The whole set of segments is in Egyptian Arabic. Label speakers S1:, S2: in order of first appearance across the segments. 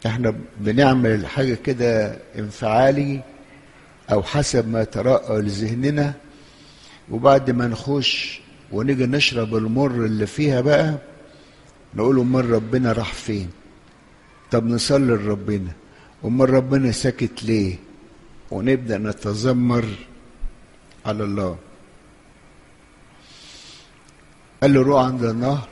S1: احنا بنعمل الحاجة كده انفعالي او حسب ما يترقى لذهننا وبعد ما نخش ونيجي نشرب المر اللي فيها بقى نقول امال ربنا راح فين طب نصلي لربنا امال ربنا ساكت ليه ونبدا نتذمر على الله قال له روح عند النهر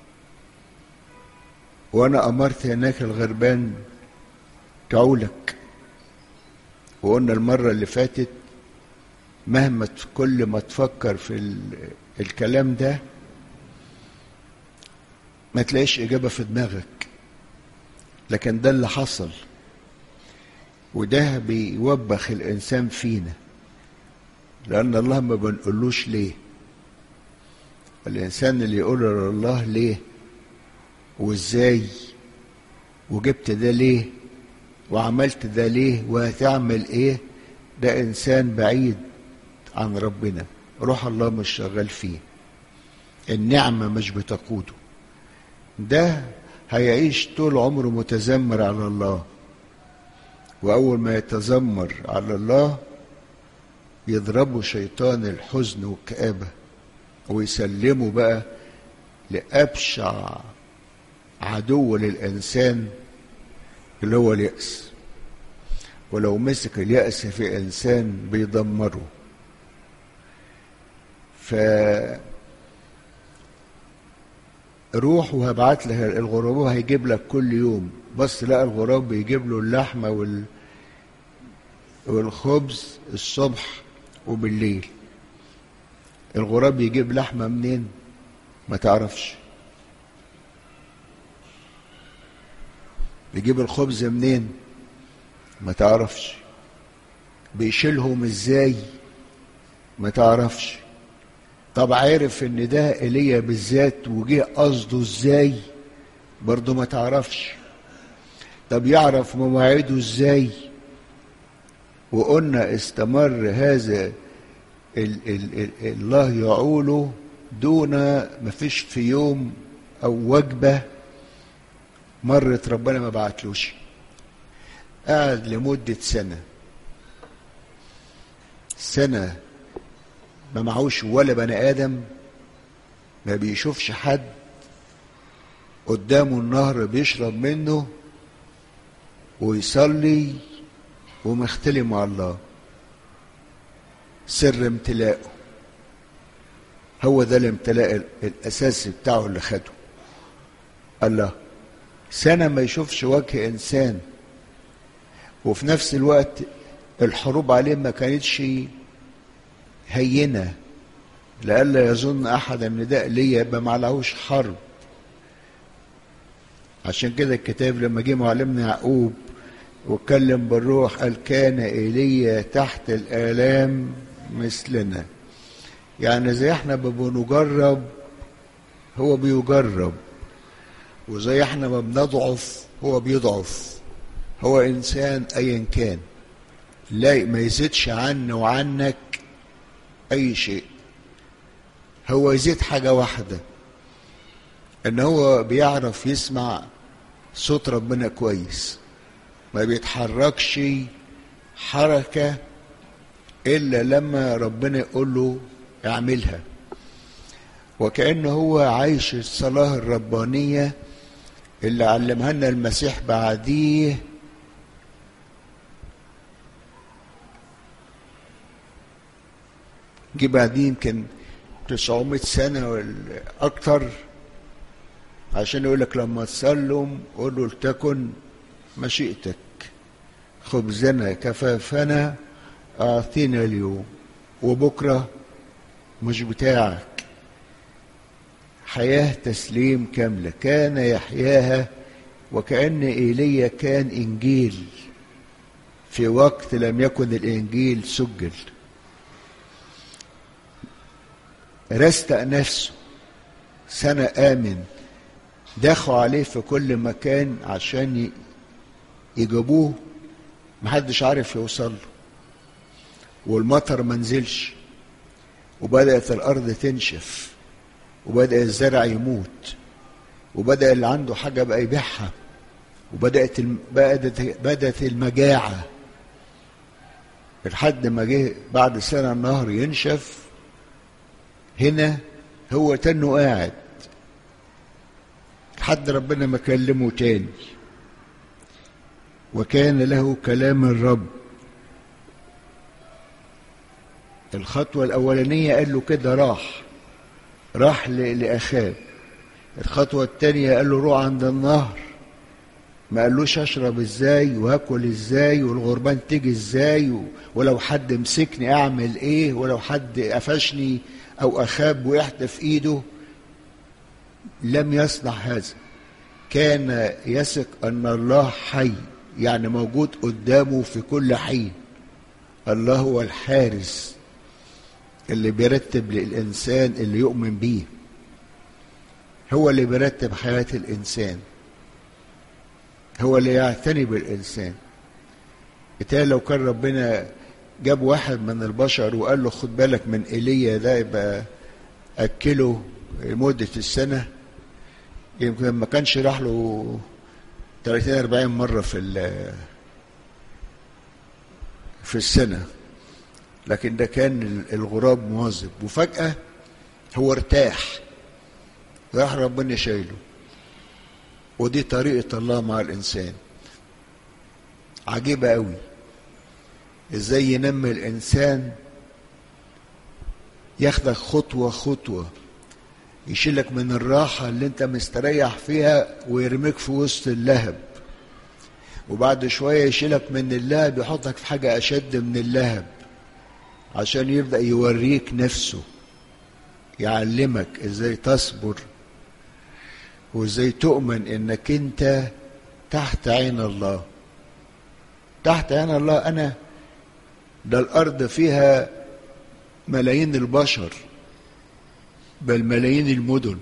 S1: وانا امرت هناك الغربان تعولك وقلنا المره اللي فاتت مهما كل ما تفكر في الكلام ده ما تلاقيش إجابة في دماغك لكن ده اللي حصل وده بيوبخ الإنسان فينا لأن الله ما بنقولوش ليه الإنسان اللي يقول لله ليه وإزاي وجبت ده ليه وعملت ده ليه وهتعمل إيه ده إنسان بعيد عن ربنا روح الله مش شغال فيه النعمة مش بتقوده ده هيعيش طول عمره متذمر على الله وأول ما يتذمر على الله يضربه شيطان الحزن والكآبة ويسلمه بقى لأبشع عدو للإنسان اللي هو اليأس ولو مسك اليأس في إنسان بيدمره ف روح وهبعت له الغراب هيجيب لك كل يوم بس لا الغراب بيجيب له اللحمة وال والخبز الصبح وبالليل الغراب يجيب لحمة منين ما تعرفش بيجيب الخبز منين ما تعرفش بيشيلهم ازاي ما تعرفش طب عارف ان ده ايليا بالذات وجه قصده ازاي برضه ما تعرفش طب يعرف مواعيده ازاي وقلنا استمر هذا ال ال ال الله يعوله دون ما فيش في يوم او وجبه مرت ربنا ما بعتلوش قعد لمده سنه سنه ما معهوش ولا بني ادم ما بيشوفش حد قدامه النهر بيشرب منه ويصلي ومختلي مع الله سر امتلاءه هو ده الامتلاء الاساسي بتاعه اللي خده الله سنه ما يشوفش وجه انسان وفي نفس الوقت الحروب عليه ما كانتش هينه لئلا يظن احد ان ده ليا يبقى ما عليهوش حرب عشان كده الكتاب لما جه معلمنا يعقوب واتكلم بالروح قال كان ايليا تحت الالام مثلنا يعني زي احنا بنجرب هو بيجرب وزي احنا ما بنضعف هو بيضعف هو انسان ايا كان لا ما يزيدش عني وعنك اي شيء هو يزيد حاجه واحده ان هو بيعرف يسمع صوت ربنا كويس ما بيتحركش حركه الا لما ربنا يقول له اعملها وكانه هو عايش الصلاه الربانيه اللي علمها لنا المسيح بعديه جه بعديه يمكن 900 سنة ولا أكتر عشان يقول لك لما تسلم قول له لتكن مشيئتك خبزنا كفافنا أعطينا اليوم وبكرة مش بتاعك حياة تسليم كاملة كان يحياها وكأن إيليا كان إنجيل في وقت لم يكن الإنجيل سجل رستق نفسه سنة آمن دخلوا عليه في كل مكان عشان يجيبوه محدش عارف يوصل له والمطر منزلش وبدأت الأرض تنشف وبدأ الزرع يموت وبدأ اللي عنده حاجة بقى يبيعها وبدأت الم- بدأت بدأت المجاعة لحد ما جه بعد سنة النهر ينشف هنا هو تنه قاعد لحد ربنا ما كلمه تاني وكان له كلام الرب الخطوة الأولانية قال له كده راح راح ل- لأخاه الخطوة التانية قال له روح عند النهر ما قالوش اشرب ازاي وهاكل ازاي والغربان تيجي ازاي و- ولو حد مسكني اعمل ايه ولو حد قفشني او اخاب وقعت في ايده لم يصنع هذا كان يثق ان الله حي يعني موجود قدامه في كل حين الله هو الحارس اللي بيرتب للانسان اللي يؤمن بيه هو اللي بيرتب حياه الانسان هو اللي يعتني بالإنسان بالتالي لو كان ربنا جاب واحد من البشر وقال له خد بالك من ايليا ده يبقى أكله لمدة السنة يمكن ما كانش راح له 30 40 مرة في ال- في السنة لكن ده كان الغراب مواظب وفجأة هو ارتاح راح ربنا شايله ودي طريقة الله مع الإنسان عجيبة قوي ازاي ينمي الإنسان ياخدك خطوة خطوة يشيلك من الراحة اللي انت مستريح فيها ويرميك في وسط اللهب وبعد شوية يشيلك من اللهب يحطك في حاجة أشد من اللهب عشان يبدأ يوريك نفسه يعلمك ازاي تصبر وازاي تؤمن انك انت تحت عين الله تحت عين الله انا ده الارض فيها ملايين البشر بل ملايين المدن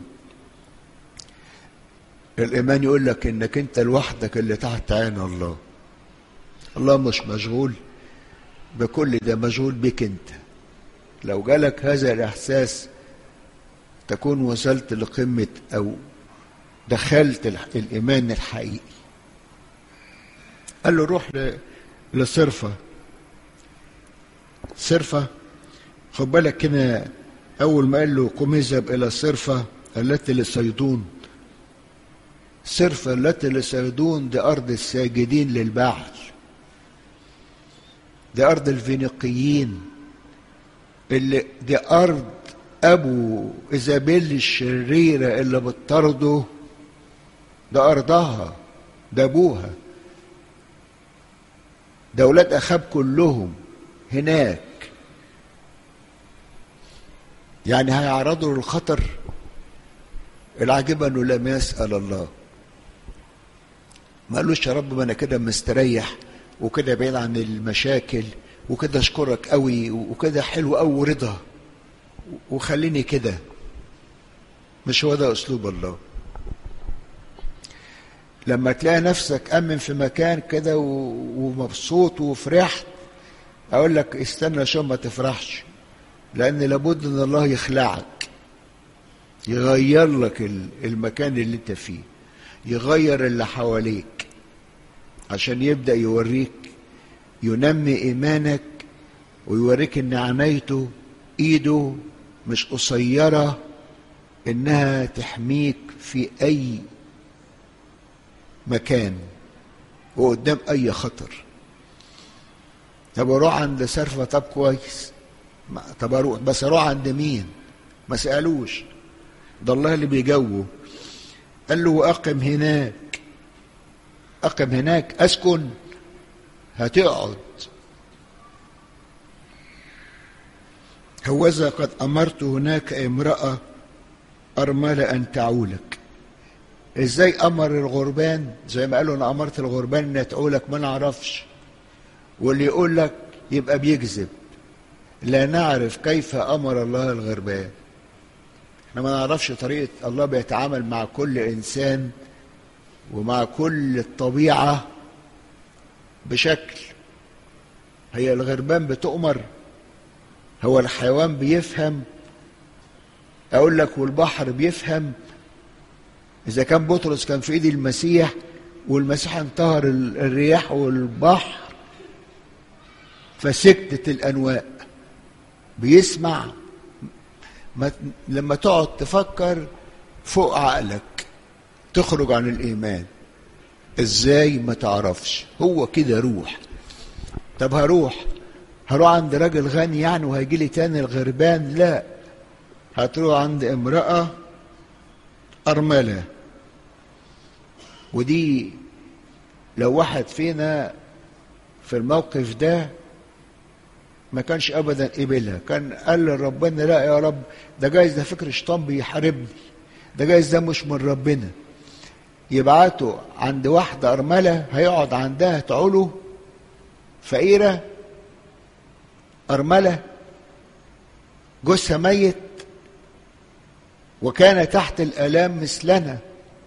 S1: الايمان يقول لك انك انت لوحدك اللي تحت عين الله الله مش مشغول بكل ده مشغول بك انت لو جالك هذا الاحساس تكون وصلت لقمه او دخلت الايمان الحقيقي قال له روح لصرفة صرفة خد بالك كده أول ما قال له قم اذهب إلى الصرفة التي لصيدون الصرفة التي لصيدون دي أرض الساجدين للبعل دي أرض الفينيقيين اللي دي أرض أبو إيزابيل الشريرة اللي بتطرده ده أرضها ده أبوها ده أولاد أخاب كلهم هناك يعني هيعرضوا للخطر العجيب انه لم يسأل الله ما قالوش يا رب ما انا كده مستريح وكده بعيد عن المشاكل وكده اشكرك قوي وكده حلو قوي رضا وخليني كده مش هو ده اسلوب الله لما تلاقي نفسك امن في مكان كده ومبسوط وفرحت اقول لك استنى عشان ما تفرحش لان لابد ان الله يخلعك يغير لك المكان اللي انت فيه يغير اللي حواليك عشان يبدا يوريك ينمي ايمانك ويوريك ان عنايته ايده مش قصيره انها تحميك في اي مكان وقدام اي خطر طب اروح عند سرفه طب كويس طب اروح بس اروح عند مين ما سالوش ده الله اللي بيجوه قال له اقم هناك اقم هناك اسكن هتقعد هوذا قد امرت هناك امراه ارمله ان تعولك ازاي امر الغربان زي ما قالوا انا امرت الغربان انها تعولك ما نعرفش واللي يقول لك يبقى بيكذب لا نعرف كيف امر الله الغربان احنا ما نعرفش طريقه الله بيتعامل مع كل انسان ومع كل الطبيعه بشكل هي الغربان بتؤمر هو الحيوان بيفهم اقول لك والبحر بيفهم اذا كان بطرس كان في ايد المسيح والمسيح انتهر الرياح والبحر فسكتت الانواء بيسمع ما لما تقعد تفكر فوق عقلك تخرج عن الايمان ازاي ما تعرفش هو كده روح طب هروح هروح عند راجل غني يعني وهيجي لي تاني الغربان لا هتروح عند امرأة أرملة ودي لو واحد فينا في الموقف ده ما كانش ابدا قبلها كان قال لربنا لا يا رب ده جايز ده فكر شيطان بيحاربني ده جايز ده مش من ربنا يبعته عند واحدة أرملة هيقعد عندها تعوله فقيرة أرملة جوزها ميت وكان تحت الآلام مثلنا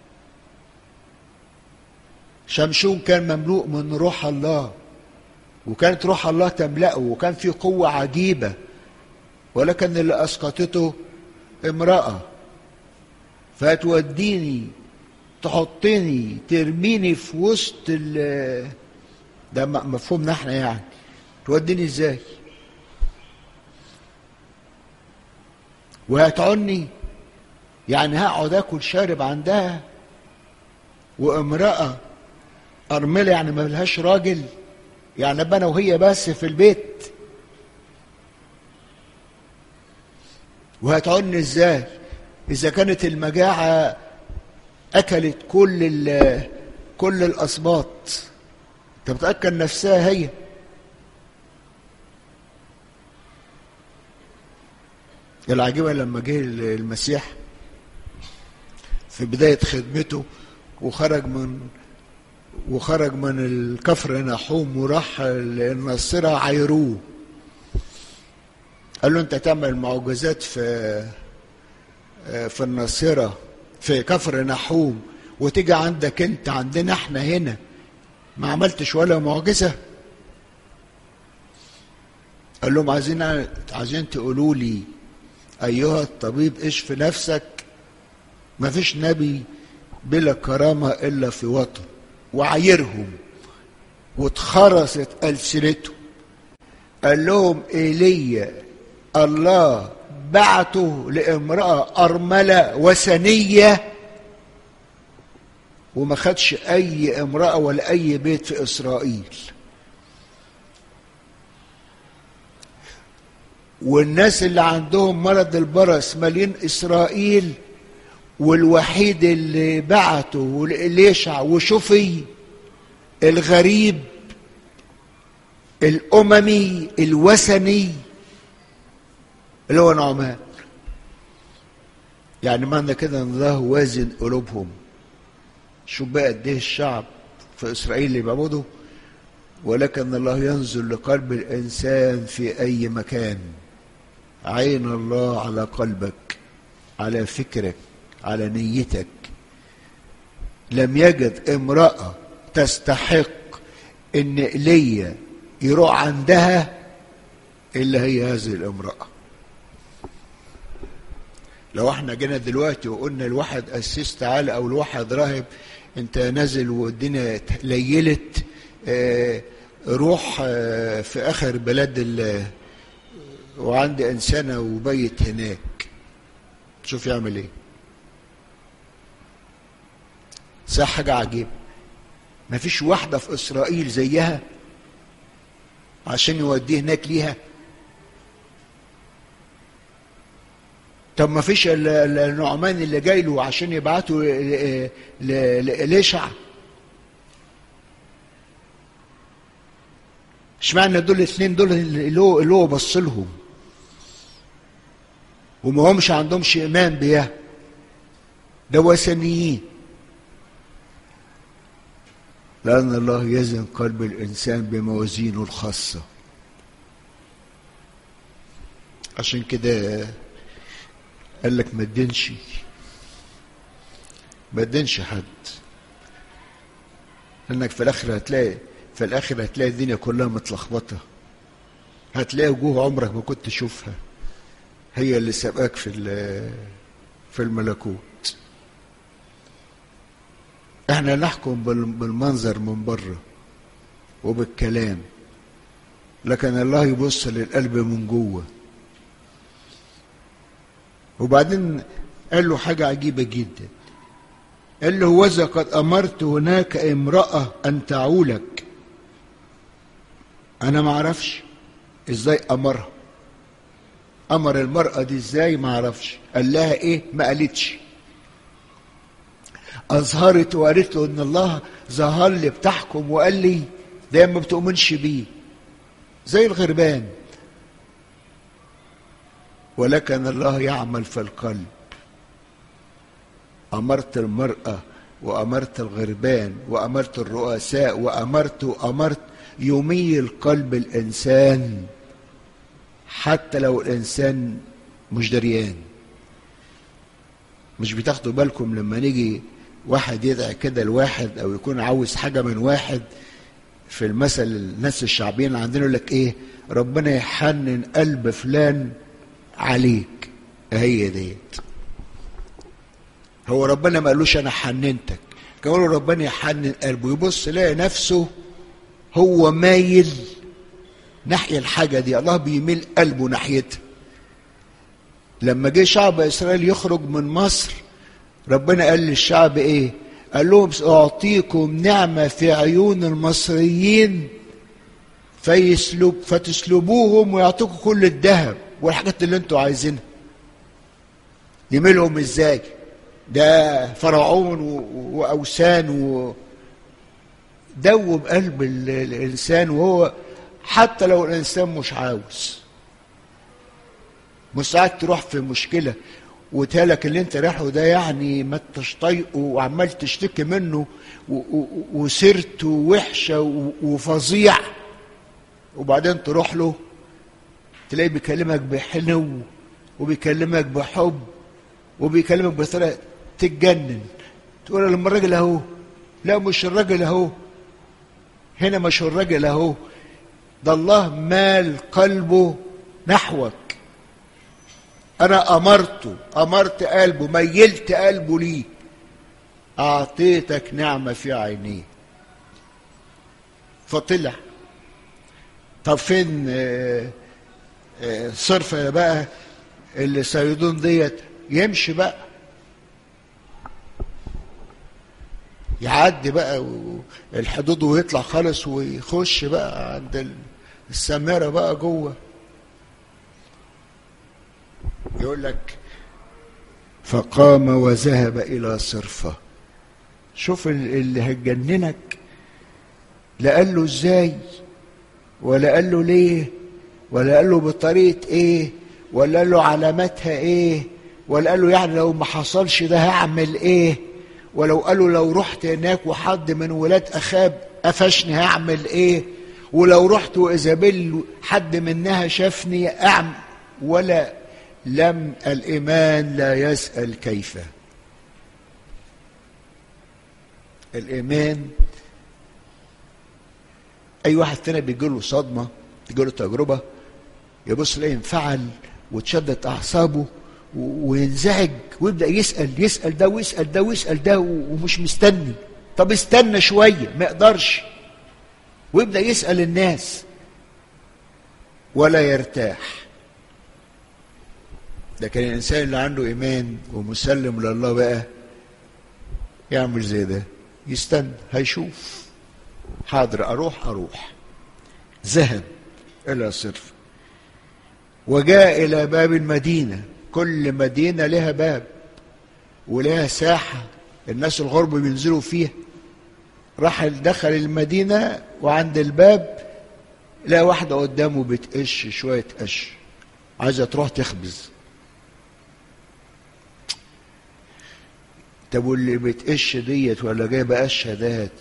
S1: شمشون كان مملوء من روح الله وكانت روح الله تملأه وكان في قوة عجيبة ولكن اللي أسقطته امرأة فتوديني تحطني ترميني في وسط ال ده مفهومنا احنا يعني توديني ازاي وهتعني يعني هقعد اكل شارب عندها وامرأة أرملة يعني ما لهاش راجل يعني ابقى انا وهي بس في البيت وهتعني ازاي اذا كانت المجاعة اكلت كل كل الاسباط انت بتاكل نفسها هي العجيبة لما جه المسيح في بداية خدمته وخرج من وخرج من الكفر نحوم وراح الناصرة عيروه قال له انت تعمل معجزات في في الناصرة في كفر نحوم وتيجي عندك انت عندنا احنا هنا ما عملتش ولا معجزة قال لهم عايزين عايزين تقولوا لي ايها الطبيب اشف نفسك ما فيش نبي بلا كرامة الا في وطن وعايرهم واتخرست ألسنتهم قال لهم ايليا الله بعته لامرأة أرملة وثنية وما خدش أي امرأة ولا أي بيت في إسرائيل والناس اللي عندهم مرض البرص مالين إسرائيل والوحيد اللي بعته والإليشع وشفي الغريب الأممي الوثني اللي هو نعمان يعني معنى كده ان الله وازن قلوبهم شوف بقى قد ايه الشعب في اسرائيل اللي بيعبدوا ولكن الله ينظر لقلب الانسان في اي مكان عين الله على قلبك على فكرك على نيتك لم يجد امرأة تستحق ان ايليا يروح عندها الا هي هذه الامرأة لو احنا جينا دلوقتي وقلنا الواحد قسيس تعالى او الواحد راهب انت نازل والدنيا ليلت اه روح اه في اخر بلاد وعندي انسانه وبيت هناك شوف يعمل ايه صح حاجه عجيبه مفيش واحده في اسرائيل زيها عشان يوديه هناك ليها طب ما فيش النعمان اللي جاي له عشان يبعته لإليشع اشمعنى دول الاثنين دول اللي هو اللي هو بص لهم وما همش عندهمش ايمان بيها ده وثنيين لأن الله يزن قلب الإنسان بموازينه الخاصة عشان كده قال لك ما تدينش ما تدينش حد لانك في الاخر هتلاقي في الاخر هتلاقي الدنيا كلها متلخبطه هتلاقي وجوه عمرك ما كنت تشوفها هي اللي سبقك في في الملكوت احنا نحكم بالمنظر من بره وبالكلام لكن الله يبص للقلب من جوه وبعدين قال له حاجة عجيبة جدا قال له وذا قد أمرت هناك امرأة أن تعولك أنا ما أعرفش إزاي أمرها أمر المرأة دي إزاي ما أعرفش قال لها إيه ما قالتش أظهرت وقالت له إن الله ظهر لي بتحكم وقال لي ده ما بتؤمنش بيه زي الغربان ولكن الله يعمل في القلب أمرت المرأة وأمرت الغربان وأمرت الرؤساء وأمرت وأمرت يميل قلب الإنسان حتى لو الإنسان مش دريان مش بتاخدوا بالكم لما نيجي واحد يدعي كده لواحد أو يكون عاوز حاجة من واحد في المثل الناس الشعبيين عندنا يقول لك إيه ربنا يحنن قلب فلان عليك هي ديت هو ربنا ما قالوش انا حننتك كمان ربنا يحنن قلبه يبص يلاقي نفسه هو مايل ناحية الحاجة دي الله بيميل قلبه ناحيتها لما جه شعب إسرائيل يخرج من مصر ربنا قال للشعب إيه قال لهم سأعطيكم نعمة في عيون المصريين فيسلب فتسلبوهم ويعطوكم كل الذهب والحاجات اللي انتوا عايزينها يميلهم ازاي ده فرعون واوثان و دوب قلب الانسان وهو حتى لو الانسان مش عاوز مساعد تروح في مشكله وتالك اللي انت رايحه ده يعني ما انتش طايقه وعمال تشتكي منه وسيرته وحشه وفظيع وبعدين تروح له تلاقيه بيكلمك بحنو وبيكلمك بحب وبيكلمك بطريقه تتجنن تقول لما الراجل اهو لا مش الراجل اهو هنا مش الراجل اهو ده الله مال قلبه نحوك انا امرته امرت قلبه ميلت قلبه ليه اعطيتك نعمه في عينيه فطلع طب فين آه آه صرفه بقى اللي صيدون ديت يمشي بقى يعدي بقى الحدود ويطلع خالص ويخش بقى عند السامرة بقى جوه يقول لك فقام وذهب إلى صرفة شوف اللي هتجننك لا قال له ازاي ولا قال له ليه ولا قال له بطريقة ايه ولا قال له علاماتها ايه ولا قال له يعني لو ما حصلش ده هعمل ايه ولو قالوا لو رحت هناك وحد من ولاد اخاب قفشني هعمل ايه ولو رحت وايزابيل حد منها شافني اعمل ولا لم الايمان لا يسال كيف الايمان اي واحد فينا بيجي له صدمه تجي له تجربه يبص يلاقي انفعل وتشدد اعصابه وينزعج ويبدا يسال يسال ده ويسال ده ويسال ده ومش مستني طب استنى شويه ما يقدرش ويبدا يسال الناس ولا يرتاح لكن الانسان اللي عنده ايمان ومسلم لله بقى يعمل زي ده يستنى هيشوف حاضر اروح اروح ذهب الى صرف وجاء الى باب المدينه كل مدينة لها باب ولها ساحة الناس الغرب بينزلوا فيها راح دخل المدينة وعند الباب لا واحدة قدامه بتقش شوية قش عايزة تروح تخبز طب واللي بتقش ديت ولا جايبة قشة ديت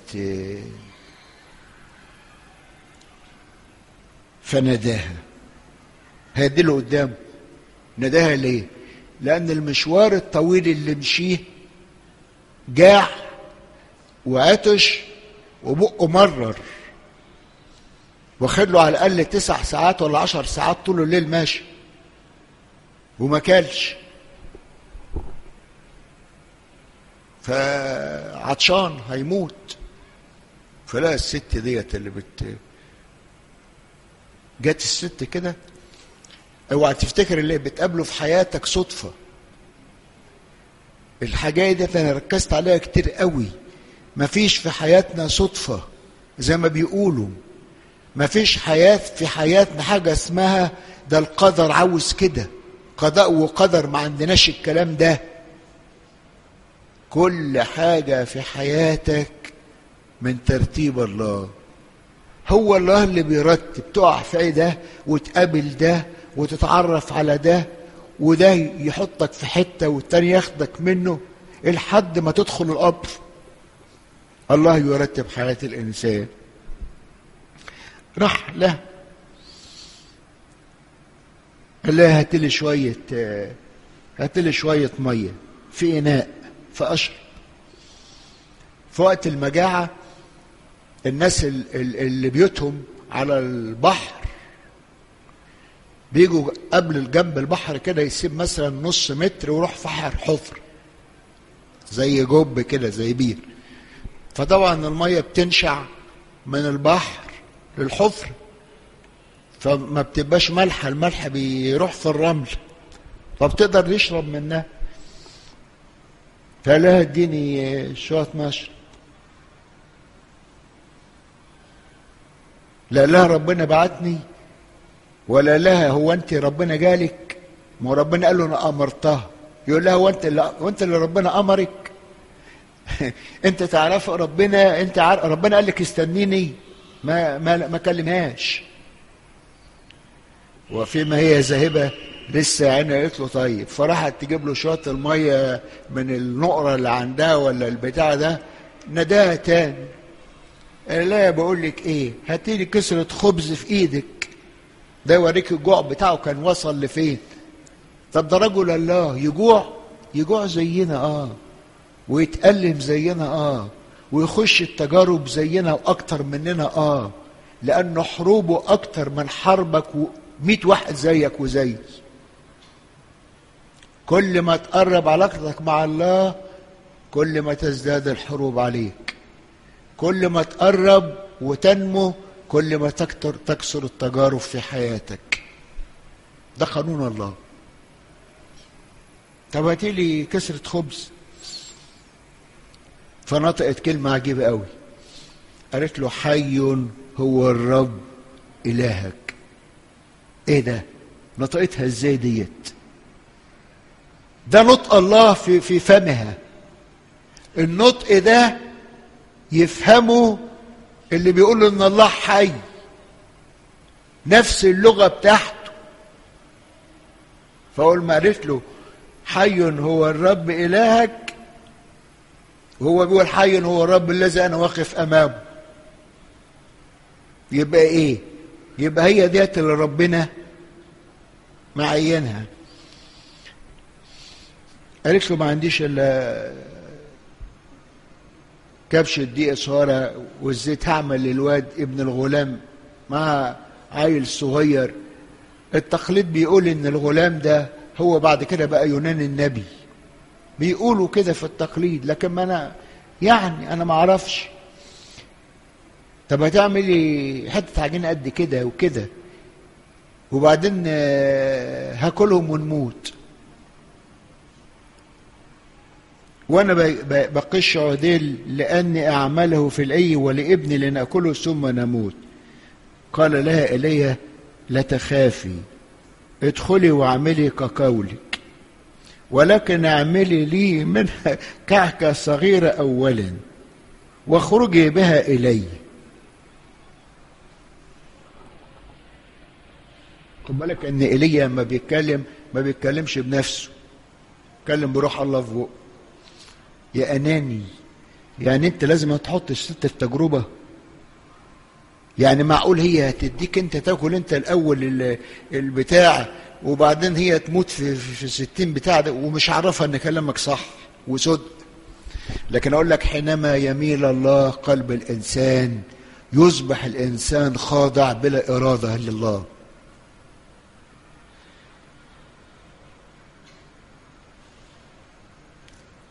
S1: فناداها هيدي له قدامه نداها ليه لان المشوار الطويل اللي مشيه جاع وعطش وبقه مرر واخد له على الاقل تسع ساعات ولا عشر ساعات طول الليل ماشي وما كلش فعطشان هيموت فلا الست ديت اللي بت جت الست كده اوعى تفتكر اللي بتقابله في حياتك صدفة الحاجة دي انا ركزت عليها كتير قوي مفيش في حياتنا صدفة زي ما بيقولوا مفيش حياة في حياتنا حاجة اسمها ده القدر عاوز كده قضاء وقدر ما عندناش الكلام ده كل حاجة في حياتك من ترتيب الله هو الله اللي بيرتب تقع في ده وتقابل ده وتتعرف على ده وده يحطك في حتة والتاني ياخدك منه لحد ما تدخل القبر الله يرتب حياة الإنسان راح له قال لها هات لي شوية هات لي شوية مية في إناء فأشرب في وقت المجاعة الناس اللي بيوتهم على البحر بيجوا قبل جنب البحر كده يسيب مثلا نص متر ويروح فحر حفر زي جب كده زي بير فطبعا المية بتنشع من البحر للحفر فما بتبقاش مالحة الملح بيروح في الرمل فبتقدر يشرب منها فقال لها اديني شوية مشرب لا لها ربنا بعتني ولا لها هو انت ربنا جالك ما ربنا قال له انا امرتها يقول لها هو انت اللي وانت اللي ربنا امرك انت تعرف ربنا انت عارف ربنا قال لك استنيني ما ما ما كلمهاش وفيما هي ذاهبه لسه عينها قالت له طيب فراحت تجيب له شويه الميه من النقره اللي عندها ولا البتاع ده نداها تاني لا بقول لك ايه هاتي لي كسرة خبز في ايدك ده يوريك الجوع بتاعه كان وصل لفين طب ده رجل الله يجوع يجوع زينا اه ويتألم زينا اه ويخش التجارب زينا واكتر مننا اه لانه حروبه اكتر من حربك ومئة واحد زيك وزي كل ما تقرب علاقتك مع الله كل ما تزداد الحروب عليك كل ما تقرب وتنمو كل ما تكتر تكسر التجارب في حياتك ده قانون الله طب هاتي لي كسرة خبز فنطقت كلمة عجيبة قوي قالت له حي هو الرب إلهك ايه ده نطقتها ازاي ديت ده نطق الله في في فمها النطق ده يفهموا اللي بيقول ان الله حي نفس اللغه بتاعته فاول ما قالت له حي هو الرب الهك وهو بيقول حي هو الرب الذي انا واقف امامه يبقى ايه يبقى هي ديت اللي ربنا معينها قالت له ما عنديش الا كبش الدقيق صغيرة والزيت هعمل للواد ابن الغلام مع عيل صغير التقليد بيقول ان الغلام ده هو بعد كده بقى يونان النبي بيقولوا كده في التقليد لكن ما انا يعني انا ما اعرفش طب هتعملي حته عجينه قد كده وكده وبعدين هاكلهم ونموت وانا بقش عديل لاني اعمله في الاي ولابني لناكله ثم نموت قال لها ايليا لا تخافي ادخلي واعملي كقولك ولكن اعملي لي منها كعكه صغيره اولا واخرجي بها الي خد بالك ان ايليا ما بيتكلم ما بيتكلمش بنفسه بيتكلم بروح الله في بقه يا اناني يعني انت لازم تحط الست في تجربه يعني معقول هي هتديك انت تاكل انت الاول البتاع وبعدين هي تموت في في الستين بتاع ده ومش عارفها ان كلامك صح وصدق لكن اقول لك حينما يميل الله قلب الانسان يصبح الانسان خاضع بلا اراده لله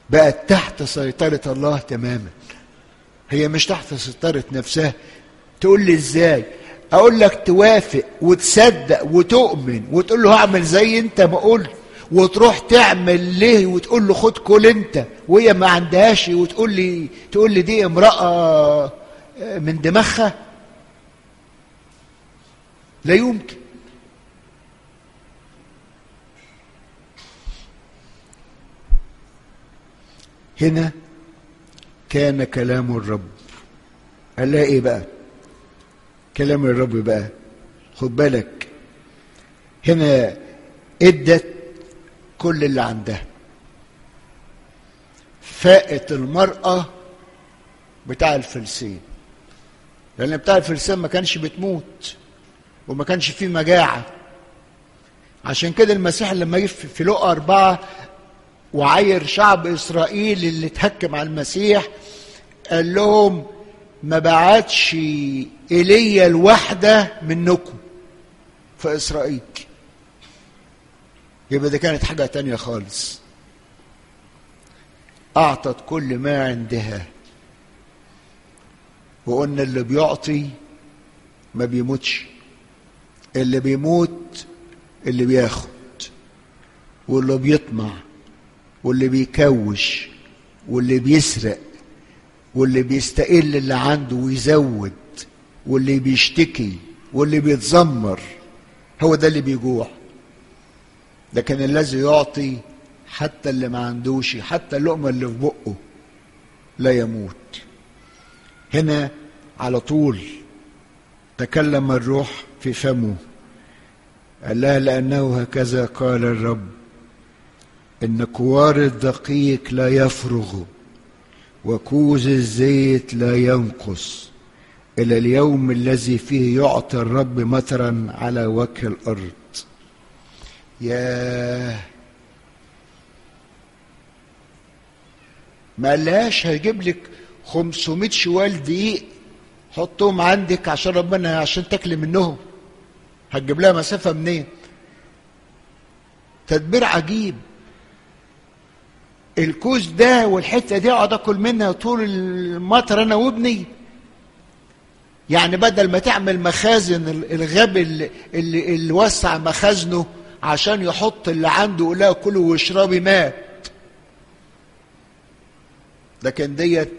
S1: بقت تحت سيطرة الله تماما هي مش تحت سيطرة نفسها تقول لي ازاي اقول لك توافق وتصدق وتؤمن وتقول له هعمل زي انت ما قلت وتروح تعمل ليه وتقول له خد كل انت وهي ما عندهاش وتقول لي تقول لي دي امرأة من دماغها لا يمكن هنا كان كلام الرب قال لها ايه بقى كلام الرب بقى خد بالك هنا ادت كل اللي عندها فاقت المرأة بتاع الفلسين لأن بتاع الفلسين ما كانش بتموت وما كانش فيه مجاعة عشان كده المسيح لما جه في لقا أربعة وعاير شعب إسرائيل اللي اتهكم على المسيح قال لهم ما بعتش ايليا الواحدة منكم في إسرائيل يبقى دي كانت حاجة تانية خالص أعطت كل ما عندها وقلنا اللي بيعطي ما بيموتش اللي بيموت اللي بياخد واللي بيطمع واللي بيكوش واللي بيسرق واللي بيستقل اللي عنده ويزود واللي بيشتكي واللي بيتذمر هو ده اللي بيجوع لكن الذي يعطي حتى اللي ما عندوش حتى اللقمة اللي في بقه لا يموت هنا على طول تكلم الروح في فمه قال لها لأنه هكذا قال الرب إن كوار الدقيق لا يفرغ وكوز الزيت لا ينقص إلى اليوم الذي فيه يعطي الرب مطرا على وجه الأرض ياه ما قالهاش هيجيب لك 500 شوال دقيق حطهم عندك عشان ربنا عشان تاكلي منهم هتجيب لها مسافه منين تدبير عجيب الكوز ده والحته دي اقعد اكل منها طول المطر انا وابني يعني بدل ما تعمل مخازن الغبي اللي, اللي, اللي وسع مخازنه عشان يحط اللي عنده يقول لها كلوا واشربي مات لكن ديت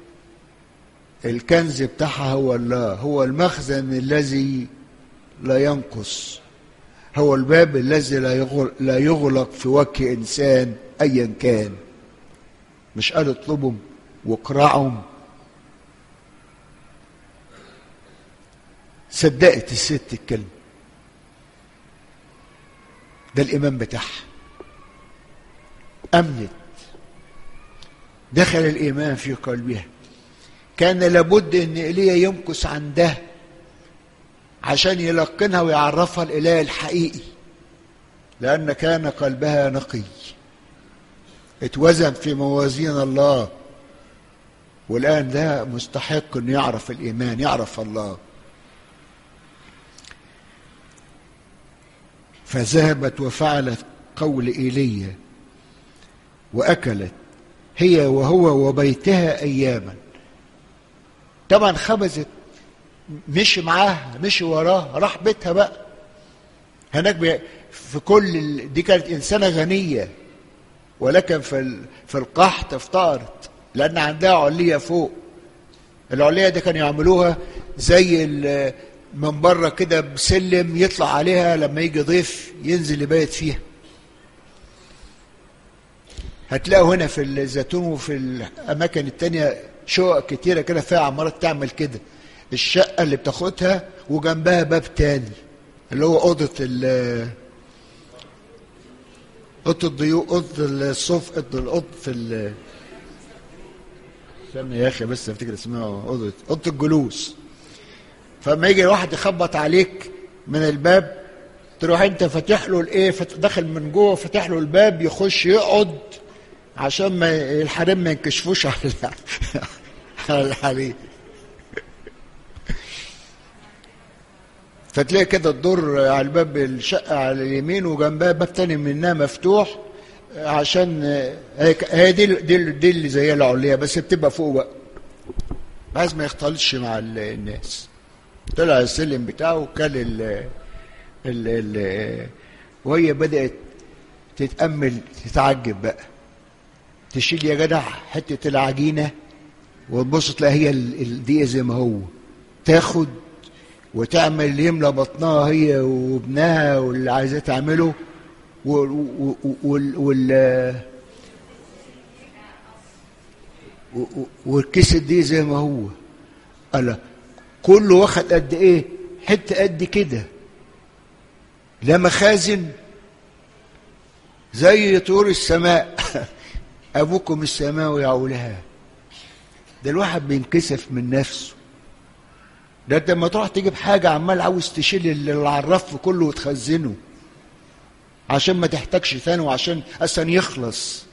S1: الكنز بتاعها هو الله هو المخزن الذي لا ينقص هو الباب الذي لا يغلق, لا يغلق في وجه انسان ايا كان مش قال اطلبهم واقرعهم صدقت الست الكلمه ده الايمان بتاعها امنت دخل الايمان في قلبها كان لابد ان ايليا يمكث عندها عشان يلقنها ويعرفها الاله الحقيقي لان كان قلبها نقي اتوزن في موازين الله والان ده مستحق انه يعرف الايمان يعرف الله فذهبت وفعلت قول ايليا واكلت هي وهو وبيتها اياما طبعا خبزت مشي معاها مشي وراها راح بيتها بقى هناك في كل دي كانت انسانه غنيه ولكن في في القحط افتقرت لان عندها عليه فوق العليه دي كانوا يعملوها زي من بره كده بسلم يطلع عليها لما يجي ضيف ينزل يبيت فيها هتلاقوا هنا في الزيتون وفي الاماكن التانية شقق كتيره كده فيها عمارات تعمل كده الشقه اللي بتاخدها وجنبها باب تاني اللي هو اوضه ال اوضه الضيوف اوضه الصف اوضه ال استنى يا اخي بس افتكر اسمها اوضه اوضه الجلوس فلما يجي واحد يخبط عليك من الباب تروح انت فاتح له الايه داخل من جوه فاتح له الباب يخش يقعد عشان ما الحريم ما ينكشفوش على على الحريم فتلاقي كده الدور على الباب الشقة على اليمين وجنبها باب تاني منها مفتوح عشان هي هي دي دي دي اللي زي العليا بس بتبقى فوق بقى عايز ما يختلطش مع ال- الناس طلع السلم بتاعه وكل ال ال ال وهي بدأت تتأمل تتعجب بقى تشيل يا جدع حتة العجينة وتبص تلاقي هي ال- الدقيقة زي ما هو تاخد وتعمل اللي يملى بطنها هي وابنها واللي عايزاه تعمله وال وال وال وال والكيس دي زي ما هو قال كله واخد قد ايه حته قد كده لا مخازن زي طور السماء ابوكم السماء يعولها ده الواحد بينكسف من نفسه ده انت لما تروح تجيب حاجه عمال عاوز تشيل اللي على الرف كله وتخزنه عشان ما تحتاجش ثاني وعشان اصلا يخلص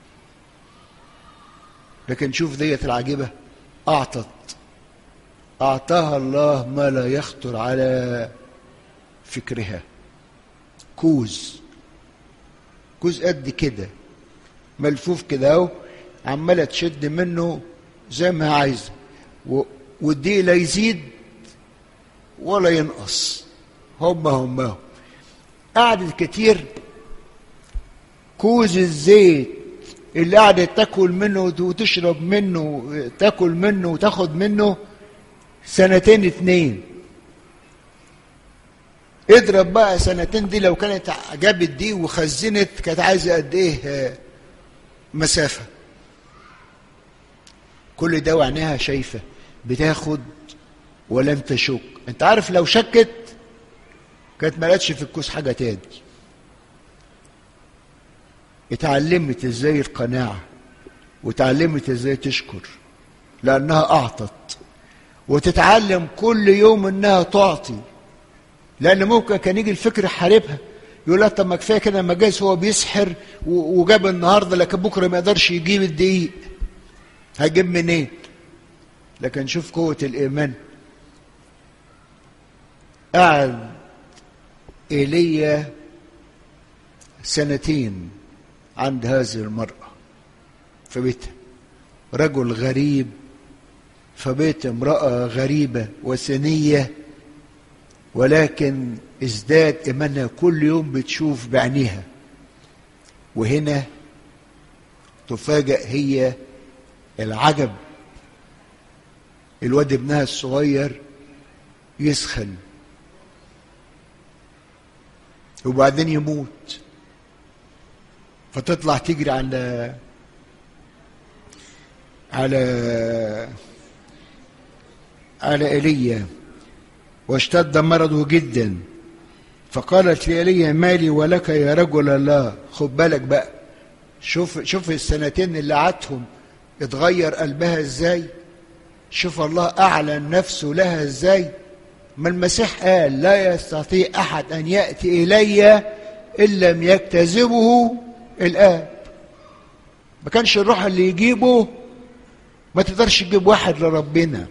S1: لكن شوف ديت العجيبه اعطت اعطاها الله ما لا يخطر على فكرها كوز كوز قد كده ملفوف كده اهو عماله تشد منه زي ما هي عايزه و- والدقيق لا يزيد ولا ينقص هم هم هم قعدت كتير كوز الزيت اللي قعدت تاكل منه وتشرب منه تاكل منه وتاخد منه سنتين اتنين اضرب بقى سنتين دي لو كانت جابت دي وخزنت كانت عايزه قد ايه آه، مسافه كل ده وعينيها شايفه بتاخد ولم تشك انت عارف لو شكت كانت ما لقتش في الكوس حاجه تاني اتعلمت ازاي القناعه وتعلمت ازاي تشكر لانها اعطت وتتعلم كل يوم انها تعطي لان ممكن كان يجي الفكر يحاربها يقول لها طب ما كفايه كده ما جايز هو بيسحر و- وجاب النهارده لكن بكره ما يقدرش يجيب الدقيق هيجيب منين لكن شوف قوه الايمان قعد ايليا سنتين عند هذه المراه في بيتها رجل غريب فبيت امراه غريبه وثنيه ولكن ازداد ايمانها كل يوم بتشوف بعينيها وهنا تفاجأ هي العجب الواد ابنها الصغير يسخن وبعدين يموت فتطلع تجري على على على ايليا واشتد مرضه جدا فقالت لإيليا مالي ولك يا رجل الله خد بالك بقى شوف شوف السنتين اللي قعدتهم اتغير قلبها ازاي شوف الله اعلن نفسه لها ازاي ما المسيح قال لا يستطيع احد ان ياتي الي ان لم يجتذبه الاب ما كانش الروح اللي يجيبه ما تقدرش تجيب واحد لربنا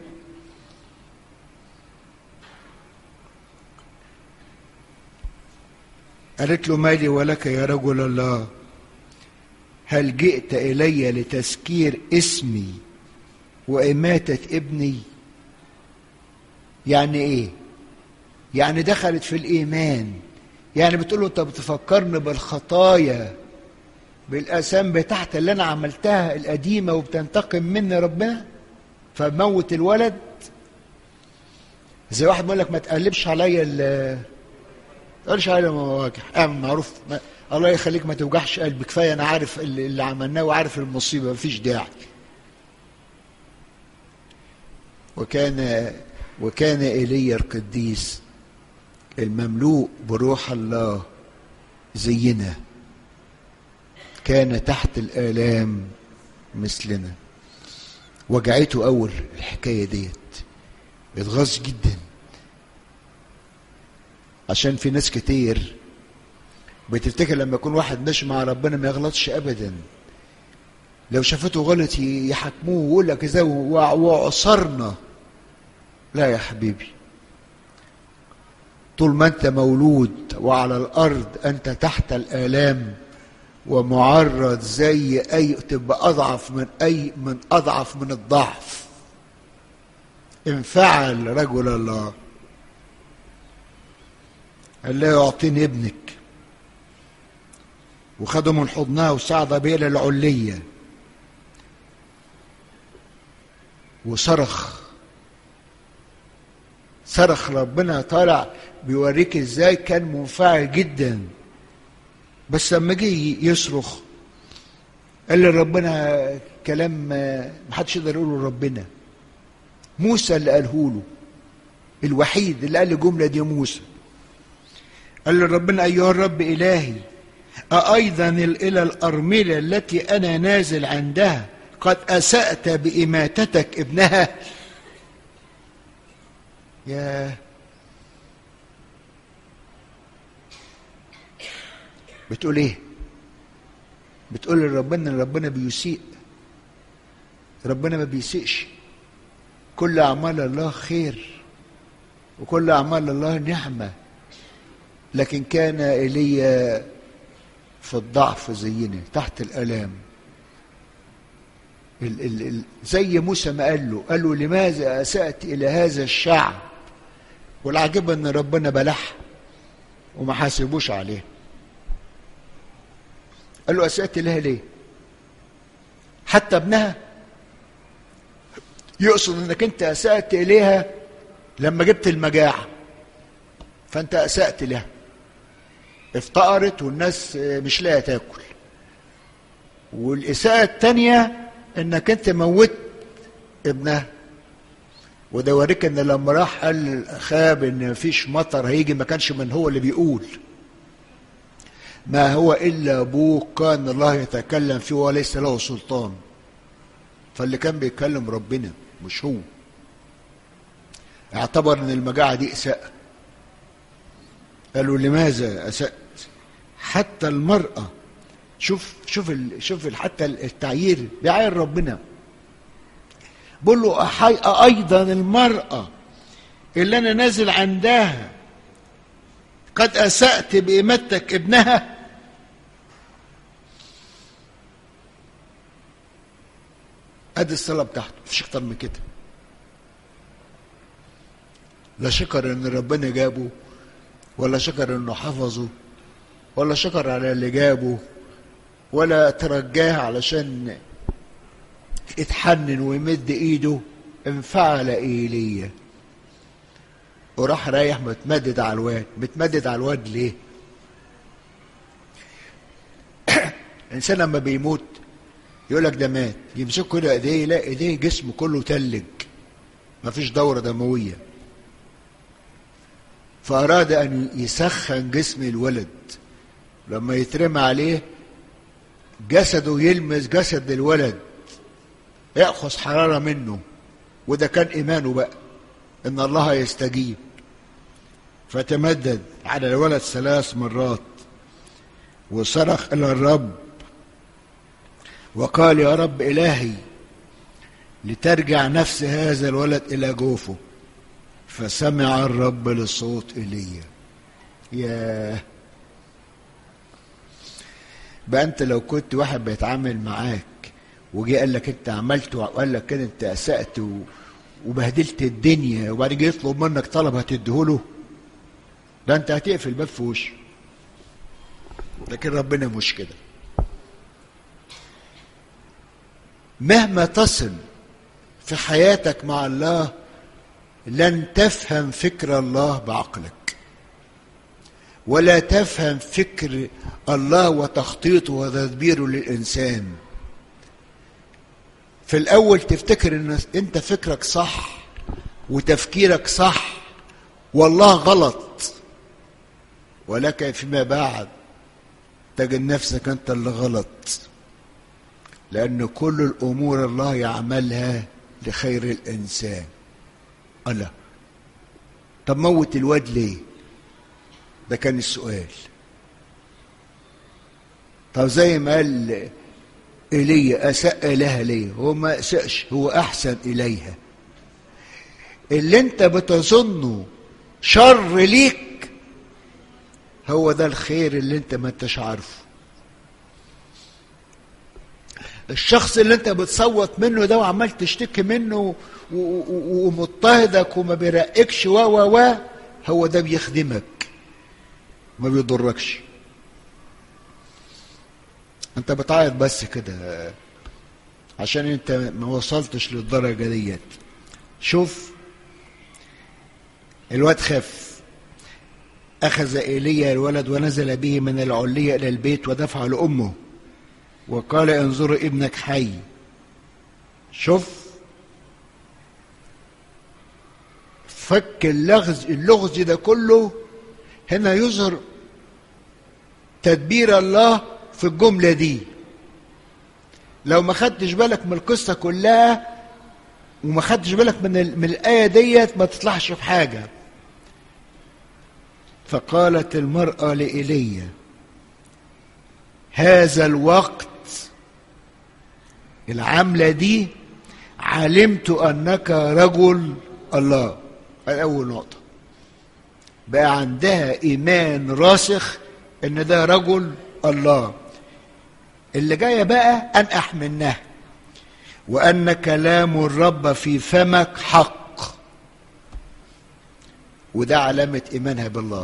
S1: قالت له مالي ولك يا رجل الله هل جئت الي لتسكير اسمي واماته ابني يعني ايه يعني دخلت في الايمان يعني بتقول له انت بتفكرني بالخطايا بالاثام بتاعت اللي انا عملتها القديمه وبتنتقم مني ربنا فموت الولد زي واحد بيقول لك ما تقلبش عليا ال تقولش عليا مواجع اعمل معروف ما الله يخليك ما توجعش قلبي كفايه انا عارف اللي, اللي عملناه وعارف المصيبه مفيش داعي وكان وكان ايليا القديس المملوء بروح الله زينا كان تحت الآلام مثلنا وجعته أول الحكاية ديت اتغاظ جدا عشان في ناس كتير بتفتكر لما يكون واحد ماشي مع ربنا ما يغلطش أبدا لو شافته غلط يحاكموه ويقول لك ازاي وعصرنا لا يا حبيبي طول ما انت مولود وعلى الارض انت تحت الالام ومعرض زي اي تبقى اضعف من اي من اضعف من الضعف انفعل رجل الله قال له يعطيني ابنك وخده من حضنها وصعد بيه الى العليه وصرخ صرخ ربنا طالع بيوريك ازاي كان منفعل جدا بس لما جه يصرخ قال لي ربنا كلام ما حدش يقدر يقوله لربنا موسى اللي قاله له الوحيد اللي قال الجمله دي موسى قال له ربنا ايها الرب الهي أأيضا إلى الأرملة التي أنا نازل عندها قد أسأت بإماتتك ابنها يا بتقول ايه بتقول لربنا ان ربنا بيسيء ربنا ما بيسيئش كل اعمال الله خير وكل اعمال الله نعمه لكن كان ايليا في الضعف زينا تحت الالام ال ال ال زي موسى ما قال له قال له لماذا اسات الى هذا الشعب والعجيب ان ربنا بلح وما حاسبوش عليه قال له اسات اليها ليه حتى ابنها يقصد انك انت اسات اليها لما جبت المجاعه فانت اسات لها افتقرت والناس مش لاقيه تاكل والاساءه الثانيه انك انت موت ابنها وده يوريك ان لما راح قال خاب ان مفيش مطر هيجي ما كانش من هو اللي بيقول ما هو الا ابوه كان الله يتكلم فيه وليس له سلطان فاللي كان بيتكلم ربنا مش هو اعتبر ان المجاعه دي اساءه قالوا لماذا اسات حتى المراه شوف شوف ال شوف ال حتى التعيير بيعاير ربنا بقول له أحي ايضا المراه اللي انا نازل عندها قد اسات بامتك ابنها ادي الصلاه بتاعته مفيش اكتر من كده لا شكر ان ربنا جابه ولا شكر انه حفظه ولا شكر على اللي جابه ولا ترجاه علشان اتحنن ويمد ايده انفعل ايليا وراح رايح متمدد على الواد متمدد على الواد ليه الانسان لما بيموت يقول لك ده مات يمسك كده ايديه يلاقي ايديه جسمه كله تلج مفيش دوره دمويه فاراد ان يسخن جسم الولد لما يترمى عليه جسده يلمس جسد الولد ياخذ حراره منه وده كان ايمانه بقى ان الله يستجيب فتمدد على الولد ثلاث مرات وصرخ الى الرب وقال يا رب الهي لترجع نفس هذا الولد الى جوفه فسمع الرب لصوت ايليا ياه بقى انت لو كنت واحد بيتعامل معاك وجي قال لك انت عملت وقال لك كده انت اسأت وبهدلت الدنيا وبعد كده يطلب منك طلب هتديهوله ده انت هتقفل الباب في وشه لكن ربنا مش كده مهما تصل في حياتك مع الله لن تفهم فكر الله بعقلك ولا تفهم فكر الله وتخطيطه وتدبيره للإنسان في الأول تفتكر إن أنت فكرك صح وتفكيرك صح والله غلط ولكن فيما بعد تجد نفسك أنت اللي غلط لأن كل الأمور الله يعملها لخير الإنسان الله طب موت الواد ليه ده كان السؤال طب زي ما قال ايليا اساء لها ليه هو ما اساش هو احسن اليها اللي انت بتظنه شر ليك هو ده الخير اللي انت ما انتش عارفه الشخص اللي انت بتصوت منه ده وعمال تشتكي منه ومضطهدك وما بيرقكش و و و هو ده بيخدمك ما بيضركش انت بتعيط بس كده عشان انت ما وصلتش للدرجه ديت شوف الواد خاف اخذ ايليا الولد ونزل به من العليه الى البيت ودفع لامه وقال انظروا ابنك حي شوف فك اللغز اللغز ده كله هنا يظهر تدبير الله في الجملة دي لو ما خدتش بالك من القصة كلها وما خدتش بالك من, من الآية ديت ما تطلعش في حاجة فقالت المرأة لإيليا هذا الوقت العملة دي علمت أنك رجل الله أول نقطة بقى عندها إيمان راسخ إن ده رجل الله اللي جاية بقى أنقح منها وأن كلام الرب في فمك حق وده علامة إيمانها بالله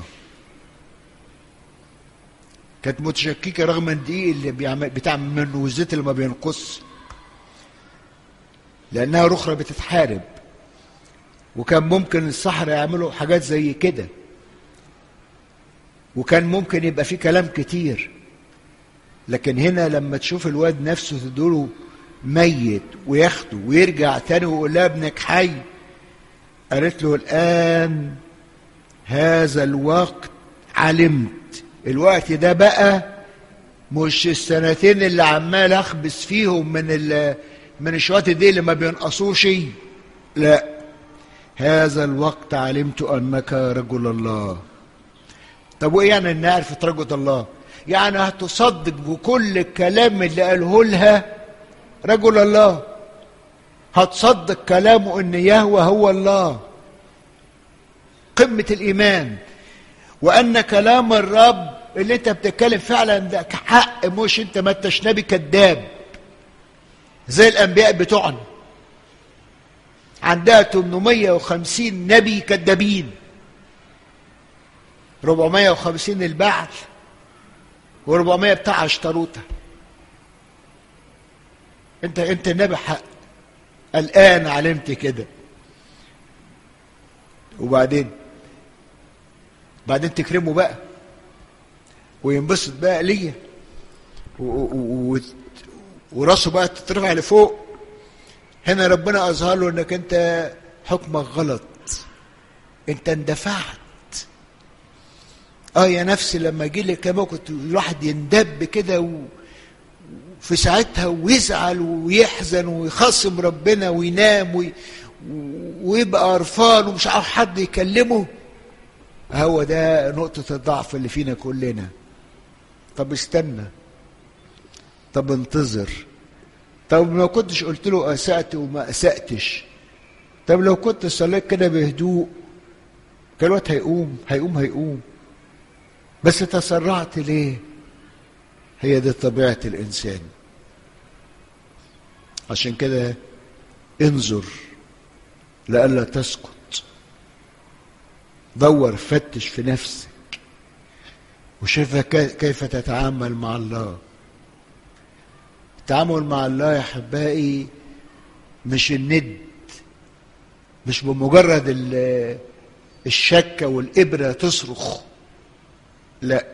S1: كانت متشككة رغم الدقيق اللي بيعمل بتعمل منه والزيت اللي ما بينقص لأنها رخرة بتتحارب وكان ممكن الصحراء يعملوا حاجات زي كده وكان ممكن يبقى في كلام كتير لكن هنا لما تشوف الواد نفسه تدوله ميت وياخده ويرجع تاني ويقول لها ابنك حي قالت له الآن هذا الوقت علمت الوقت ده بقى مش السنتين اللي عمال اخبس فيهم من من الشوات دي اللي ما بينقصوش لا هذا الوقت علمت انك رجل الله طب وايه يعني ان عرفت رجل الله يعني هتصدق بكل الكلام اللي قاله لها رجل الله هتصدق كلامه ان يهوى هو الله قمة الإيمان وأن كلام الرب اللي أنت بتتكلم فعلا ده حق مش أنت ما أنتش نبي كذاب زي الأنبياء بتوعنا عندها 850 نبي كذابين 450 البعث و400 بتاع عشتروته انت انت نبي حق الان علمت كده وبعدين بعدين تكرمه بقى وينبسط بقى ليا وراسه بقى تترفع لفوق هنا ربنا اظهر له انك انت حكمك غلط انت اندفعت اه يا نفسي لما اجي لك كما كنت الواحد يندب كده و... في ساعتها ويزعل ويحزن ويخاصم ربنا وينام وي... ويبقى قرفان ومش عارف حد يكلمه هو ده نقطة الضعف اللي فينا كلنا طب استنى طب انتظر طب ما كنتش قلت له أسأت وما أسأتش طب لو كنت صليت كده بهدوء كان الوقت هيقوم هيقوم هيقوم بس تسرعت ليه هي دي طبيعة الإنسان عشان كده انظر لئلا تسقط دور فتش في نفسك وشوف كيف تتعامل مع الله التعامل مع الله يا احبائي مش الند مش بمجرد الشكه والابره تصرخ لا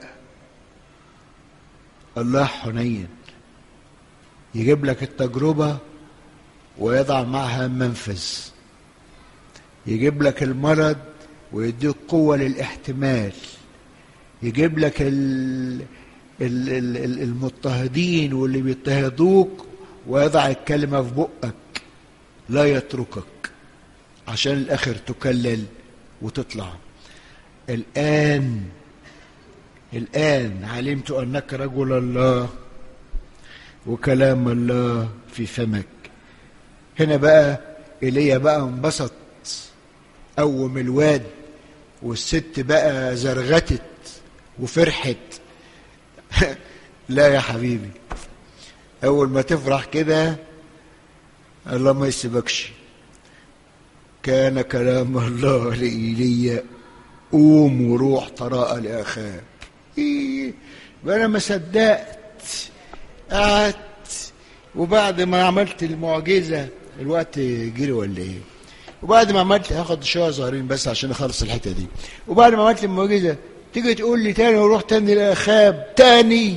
S1: الله حنين يجيب لك التجربه ويضع معها منفذ يجيب لك المرض ويديك قوة للاحتمال يجيب لك ال ال ال المضطهدين واللي بيضطهدوك ويضع الكلمة في بقك لا يتركك عشان الآخر تكلل وتطلع الآن الآن علمت أنك رجل الله وكلام الله في فمك هنا بقى إيليا بقى انبسط قوم الواد والست بقى زرغتت وفرحت لا يا حبيبي اول ما تفرح كده الله ما يسيبكش كان كلام الله لإيليا قوم وروح تراءى لأخاب إيه انا ما صدقت قعدت وبعد ما عملت المعجزه الوقت جري ولا ايه وبعد ما عملت هاخد شويه صغيرين بس عشان اخلص الحته دي وبعد ما عملت المعجزه تيجي تقول لي تاني وروح تاني لاخاب تاني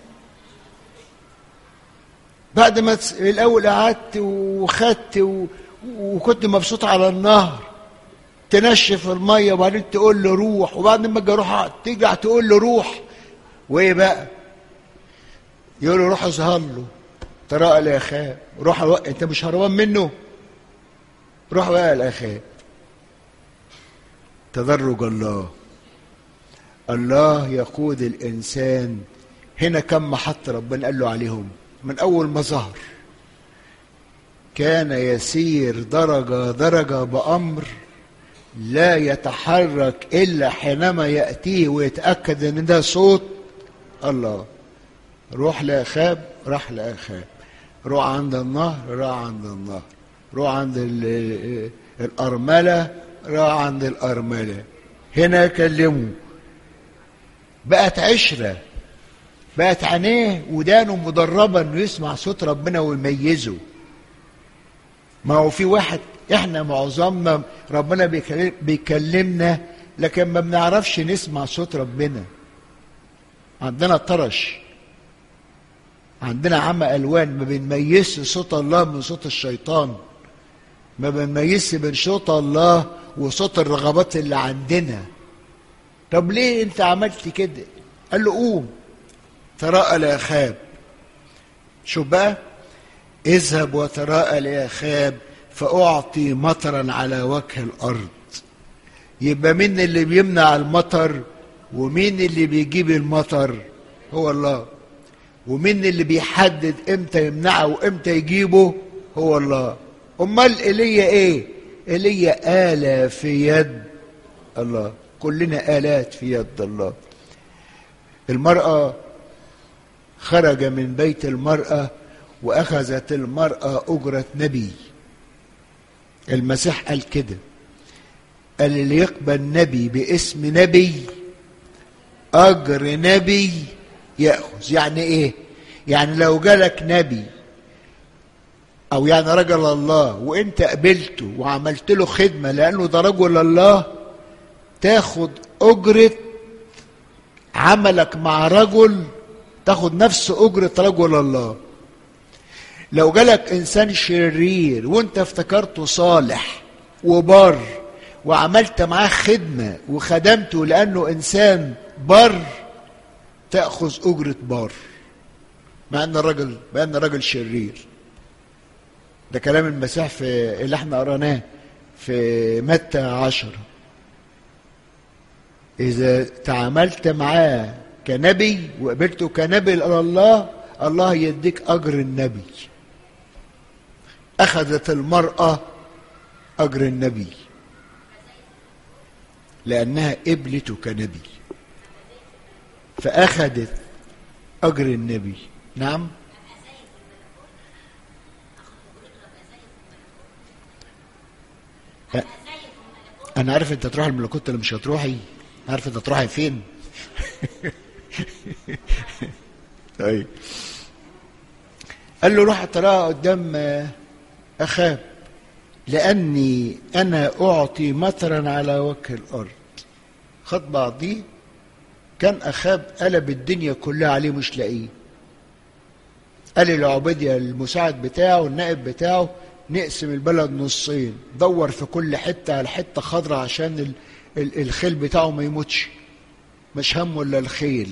S1: بعد ما تس... الاول قعدت وخدت و... وكنت مبسوط على النهر تنشف الميه وبعدين تقول له روح وبعد ما اجي اروح ترجع تقول له روح وايه بقى يقول له روح اظهر له تراءى لاخاه روح الو... انت مش هربان منه روح بقى لاخاه تدرج الله الله يقود الانسان هنا كم محط ربنا قال له عليهم من اول ما ظهر كان يسير درجه درجه بامر لا يتحرك الا حينما ياتيه ويتاكد ان ده صوت الله روح لاخاب راح لاخاب روح عند النهر راح عند النهر روح عند الارمله راح عند الارمله هنا كلمه بقت عشره بقت عينيه ودانه مدربه انه يسمع صوت ربنا ويميزه ما هو في واحد احنا معظمنا ربنا بيكلمنا لكن ما بنعرفش نسمع صوت ربنا عندنا طرش عندنا عمى الوان ما بنميزش صوت الله من صوت الشيطان ما بنميزش بين صوت الله وصوت الرغبات اللي عندنا طب ليه انت عملت كده قال له قوم تراءى لاخاب شوف بقى اذهب وتراءى لاخاب فاعطي مطرا على وجه الارض يبقى مين اللي بيمنع المطر ومين اللي بيجيب المطر هو الله ومين اللي بيحدد امتى يمنعه وامتى يجيبه هو الله امال ايليا ايه ايليا آلة في يد الله كلنا آلات في يد الله المرأة خرج من بيت المرأة وأخذت المرأة أجرة نبي المسيح قال كده قال اللي يقبل نبي باسم نبي أجر نبي يأخذ يعني إيه يعني لو جالك نبي أو يعني رجل الله وأنت قبلته وعملت له خدمة لأنه ده رجل الله تاخد أجرة عملك مع رجل تاخد نفس أجرة رجل الله لو جالك إنسان شرير وأنت افتكرته صالح وبر وعملت معاه خدمة وخدمته لأنه إنسان بر تأخذ أجرة بار مع أن الرجل مع أن الرجل شرير ده كلام المسيح في اللي احنا قرأناه في متى عشرة إذا تعاملت معاه كنبي وقبلته كنبي إلى الله الله يديك أجر النبي أخذت المرأة أجر النبي لأنها قبلته كنبي فأخذت أجر النبي نعم أنا عارف أنت تروح الملكوت اللي مش هتروحي عارف أنت تروحي فين طيب قال له روح تراها قدام أخاب لأني أنا أعطي مطرا على وجه الأرض خد بعضيه كان أخاب قلب الدنيا كلها عليه مش لاقيه قال لعبيديا المساعد بتاعه النائب بتاعه نقسم البلد نصين دور في كل حتة على حتة خضراء عشان ال ال الخيل بتاعه ما يموتش مش همه إلا الخيل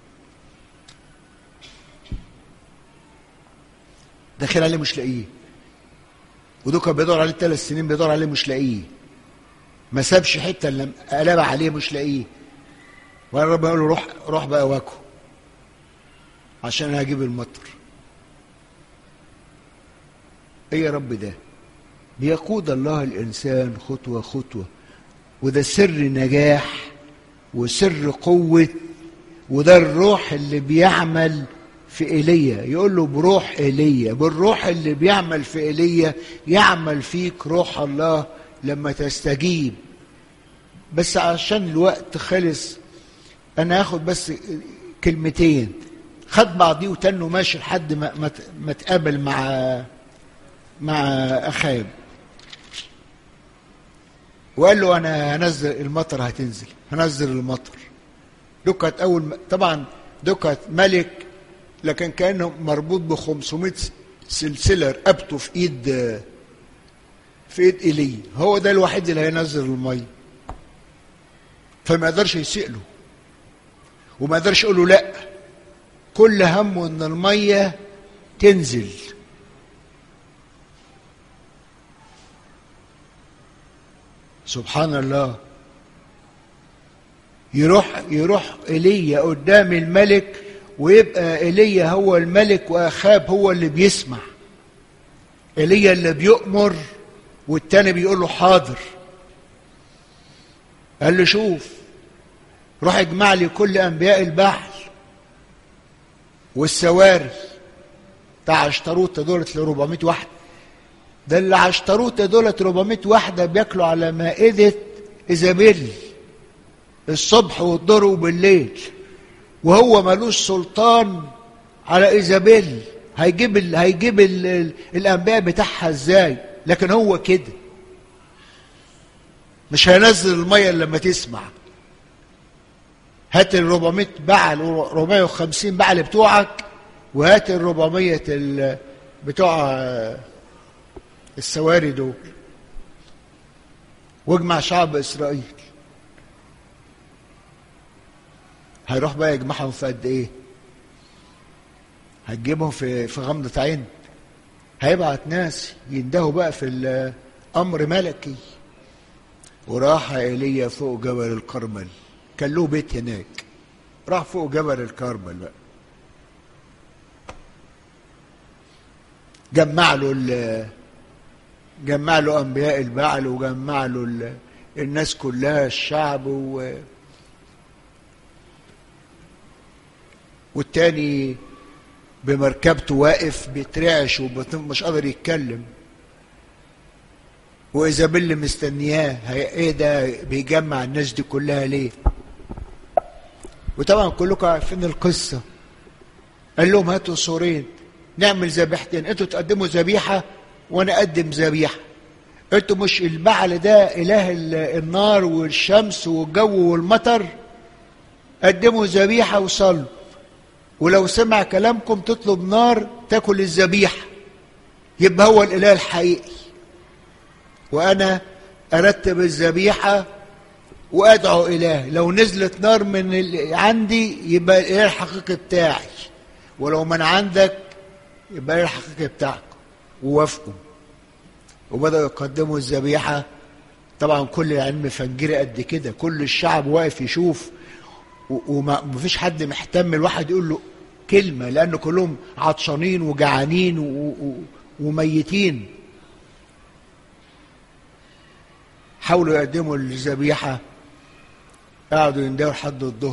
S1: داخل عليه مش لاقيه ودول كان بيدور عليه ثلاث سنين بيدور عليه مش لاقيه ما سابش حته الا قلب عليه مش لاقيه وانا رب قال له روح روح بقى واكو عشان انا هجيب المطر ايه يا رب ده بيقود الله الانسان خطوه خطوه وده سر نجاح وسر قوه وده الروح اللي بيعمل في ايليا يقول له بروح ايليا بالروح اللي بيعمل في ايليا يعمل فيك روح الله لما تستجيب بس عشان الوقت خلص انا هاخد بس كلمتين خد بعضيه وتنه ماشي لحد ما ما ما اتقابل مع مع اخاب وقال له انا هنزل المطر هتنزل هنزل المطر دكت اول م... طبعا دكت ملك لكن كانه مربوط ب 500 سلسله رقبته في ايد في ايد ايليا هو ده الوحيد اللي هينزل الميه فما يقدرش يسأله وما يقدرش يقول له لا كل همه ان الميه تنزل سبحان الله يروح يروح ايليا قدام الملك ويبقى ايليا هو الملك واخاب هو اللي بيسمع ايليا اللي بيؤمر والتاني بيقول له حاضر قال له شوف روح اجمع لي كل انبياء البحر والسواري بتاع عشتروت دولت ل 400 واحده ده اللي عشتروت دولت 400 واحده بياكلوا على مائده ايزابيل الصبح والظهر وبالليل وهو ملوش سلطان على ايزابيل هيجيب ال هيجيب ال ال الانبياء بتاعها ازاي لكن هو كده مش هينزل الميه الا لما تسمع هات ال 400 بعل 450 بعل بتوعك وهات ال 400 ال بتوع السواري دول واجمع شعب اسرائيل هيروح بقى يجمعهم في قد ايه هتجيبهم في في غمضة عين هيبعت ناس يندهوا بقى في امر ملكي وراح ايليا فوق جبل الكرمل كان له بيت هناك راح فوق جبل الكرمل بقى جمع له جمع له انبياء البعل وجمع له الناس كلها الشعب و والتاني بمركبته واقف بيترعش ومش قادر يتكلم وايزابيل مستنياه ايه ده بيجمع الناس دي كلها ليه وطبعا كلكم عارفين القصه قال لهم هاتوا سورين نعمل ذبيحتين انتوا تقدموا ذبيحه وانا اقدم ذبيحه انتوا مش البعل ده اله النار والشمس والجو والمطر قدموا ذبيحه وصلوا ولو سمع كلامكم تطلب نار تاكل الذبيحه يبقى هو الاله الحقيقي وانا ارتب الذبيحه وادعو اله لو نزلت نار من عندي يبقى الاله الحقيقي بتاعي ولو من عندك يبقى الاله الحقيقي بتاعك ووافقوا وبداوا يقدموا الذبيحه طبعا كل العلم فنجري قد كده كل الشعب واقف يشوف ومفيش حد محتم الواحد يقول له كلمه لان كلهم عطشانين وجعانين وميتين حاولوا يقدموا الذبيحه قعدوا يندهوا لحد الظهر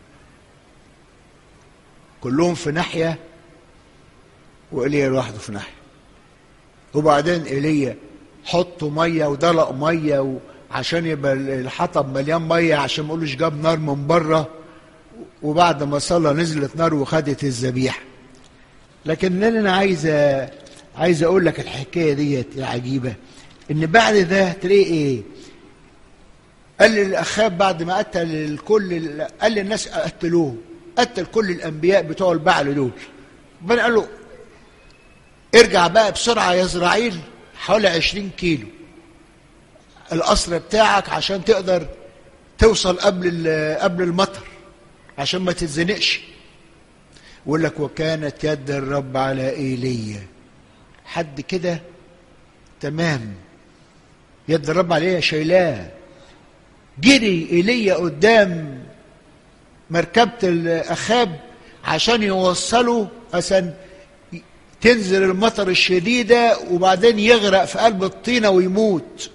S1: كلهم في ناحيه وايليا لوحده في ناحيه وبعدين ايليا حطوا ميه ودلق ميه عشان يبقى الحطب مليان ميه عشان ما يقولوش جاب نار من بره وبعد ما صلى نزلت نار وخدت الذبيحه لكن اللي انا عايز عايز اقول لك الحكايه ديت العجيبه ان بعد ده تلاقي ايه قال للاخاب بعد ما قتل الكل قال للناس قتلوه قتل كل الانبياء بتوع البعل دول ربنا قال له ارجع بقى بسرعه يا اسرائيل حوالي 20 كيلو القصر بتاعك عشان تقدر توصل قبل قبل المطر عشان ما تتزنقش يقول لك وكانت يد الرب على ايليا حد كده تمام يد الرب عليها شايلاه جري ايليا قدام مركبة الأخاب عشان يوصلوا عشان تنزل المطر الشديدة وبعدين يغرق في قلب الطينة ويموت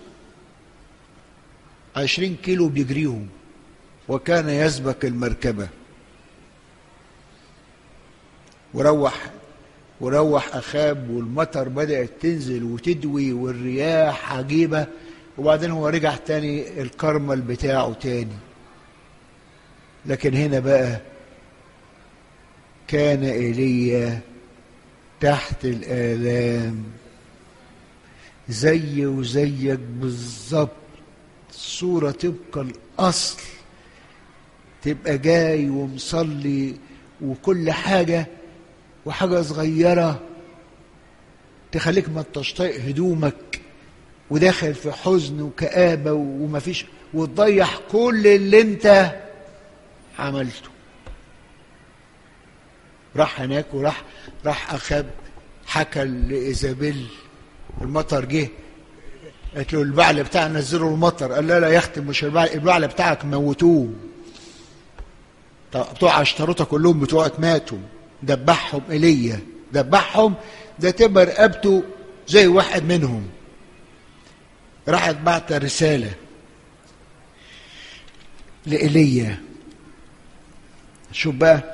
S1: عشرين كيلو بيجريهم وكان يسبق المركبة وروح وروح أخاب والمطر بدأت تنزل وتدوي والرياح عجيبة وبعدين هو رجع تاني الكرمل بتاعه تاني لكن هنا بقى كان ايليا تحت الآلام زي وزيك بالظبط صورة تبقى الأصل تبقى جاي ومصلي وكل حاجة وحاجة صغيرة تخليك ما تشطئ هدومك وداخل في حزن وكآبة ومفيش وتضيع كل اللي انت عملته راح هناك وراح راح اخاب حكى لايزابيل المطر جه قالت له البعل بتاعنا نزلوا المطر قال لا لا يا اختي مش البعل البعل بتاعك موتوه بتوع عشتروته كلهم بتوعك ماتوا دبحهم ايليا دبحهم ده تبقى رقبته زي واحد منهم راحت بعت رسالة لإيليا شوف بقى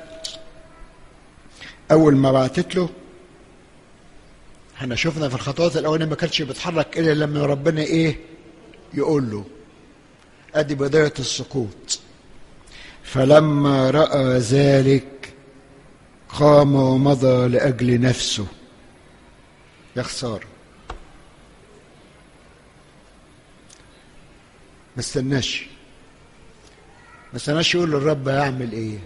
S1: أول ما بعتت له احنا شفنا في الخطوات الأولانية ما كانش بيتحرك إلا لما ربنا إيه يقول له أدي بداية السقوط فلما رأى ذلك قام ومضى لأجل نفسه يا خسارة ما استناش ما استناش يقول للرب هيعمل ايه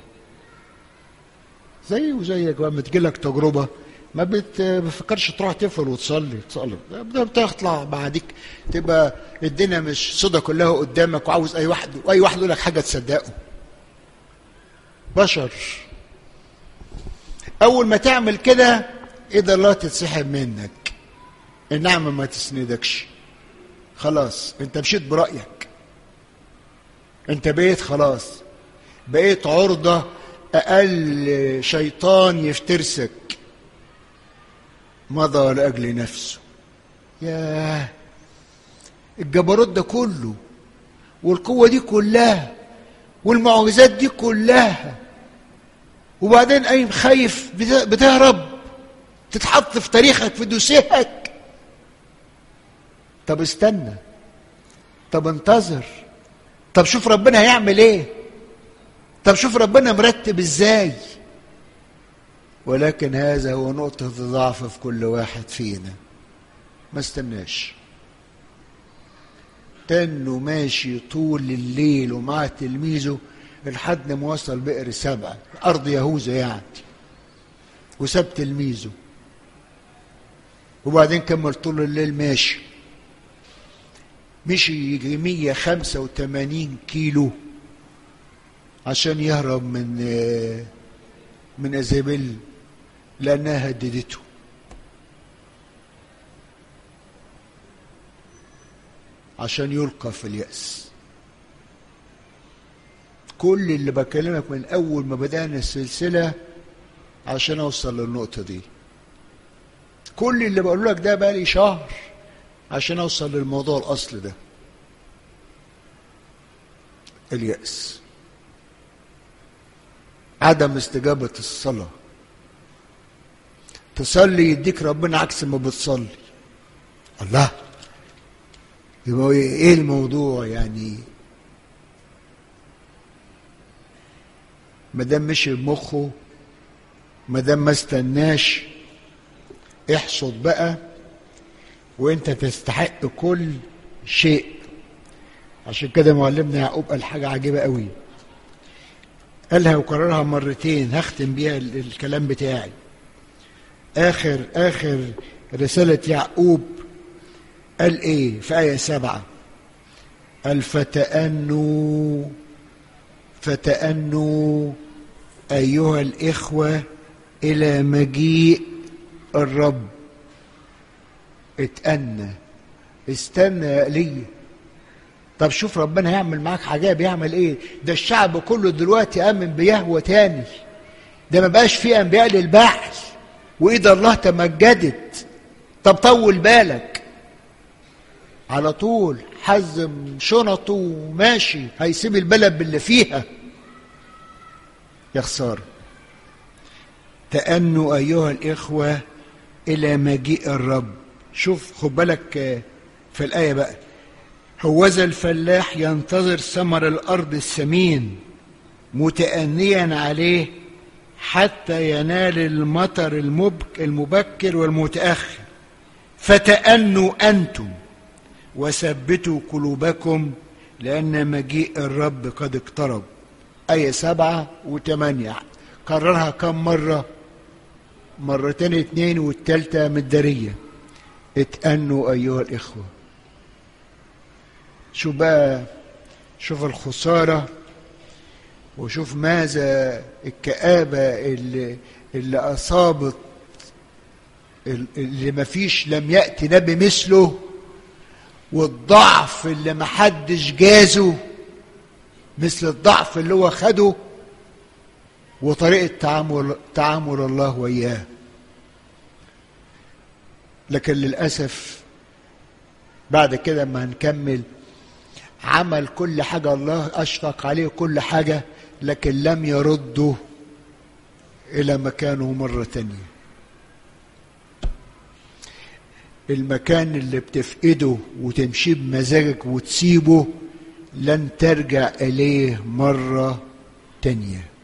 S1: زي وزيك لما تجيلك تجربة ما بتفكرش تروح تفل وتصلي تصلي بتطلع بعديك تبقى الدنيا مش صدى كلها قدامك وعاوز اي واحد واي واحد يقول لك حاجه تصدقه بشر اول ما تعمل كده ايد الله تتسحب منك النعمه ما تسندكش خلاص انت مشيت برايك انت بقيت خلاص بقيت عرضه اقل شيطان يفترسك مضى لاجل نفسه ياه الجبروت ده كله والقوه دي كلها والمعجزات دي كلها وبعدين قايم خايف بتهرب تتحط في تاريخك في دوسيهك طب استنى طب انتظر طب شوف ربنا هيعمل ايه طب شوف ربنا مرتب ازاي ولكن هذا هو نقطة ضعف في كل واحد فينا ما استناش تنه ماشي طول الليل ومعاه تلميذه لحد ما وصل بئر سبعة أرض يهوذا يعني وساب تلميذه وبعدين كمل طول الليل ماشي مشي يجي 185 كيلو عشان يهرب من من ايزابيل لانها هددته عشان يلقى في اليأس كل اللي بكلمك من أول ما بدأنا السلسلة عشان أوصل للنقطة دي كل اللي بقول لك ده بقى لي شهر عشان أوصل للموضوع الأصل ده اليأس عدم استجابة الصلاة تصلي يديك ربنا عكس ما بتصلي الله يبقى ايه الموضوع يعني ما دام مشي بمخه ما دام ما استناش احصد بقى وانت تستحق كل شيء عشان كده معلمنا يعقوب قال حاجه عجيبه قوي قالها وكررها مرتين هختم بيها الكلام بتاعي اخر اخر رساله يعقوب قال ايه في آية سبعة قال فتأنوا فتأنوا أيها الإخوة إلى مجيء الرب اتأنى استنى يا إيليا طب شوف ربنا هيعمل معاك حاجة بيعمل ايه ده الشعب كله دلوقتي آمن بيهوى تاني ده ما بقاش فيه أنبياء للبحث وإيد الله تمجدت طب طول بالك على طول حزم شنطه وماشي هيسيب البلد باللي فيها يا خساره تأنوا أيها الإخوة إلى مجيء الرب شوف خد بالك في الآية بقى هوذا الفلاح ينتظر ثمر الأرض السمين متأنيا عليه حتى ينال المطر المبك المبكر والمتأخر فتأنوا أنتم وثبتوا قلوبكم لأن مجيء الرب قد اقترب آية سبعة وثمانية كررها كم مرة مرتين اتنين والتالتة مدارية اتأنوا أيها الإخوة شوف بقى شوف الخسارة وشوف ماذا الكآبة اللي, اللي أصابت اللي مفيش لم يأتي نبي مثله والضعف اللي محدش جازه مثل الضعف اللي هو خده وطريقة تعامل تعامل الله وإياه لكن للأسف بعد كده ما هنكمل عمل كل حاجة الله أشفق عليه كل حاجة لكن لم يرده إلى مكانه مرة تانية المكان اللي بتفقده وتمشي بمزاجك وتسيبه لن ترجع إليه مرة تانية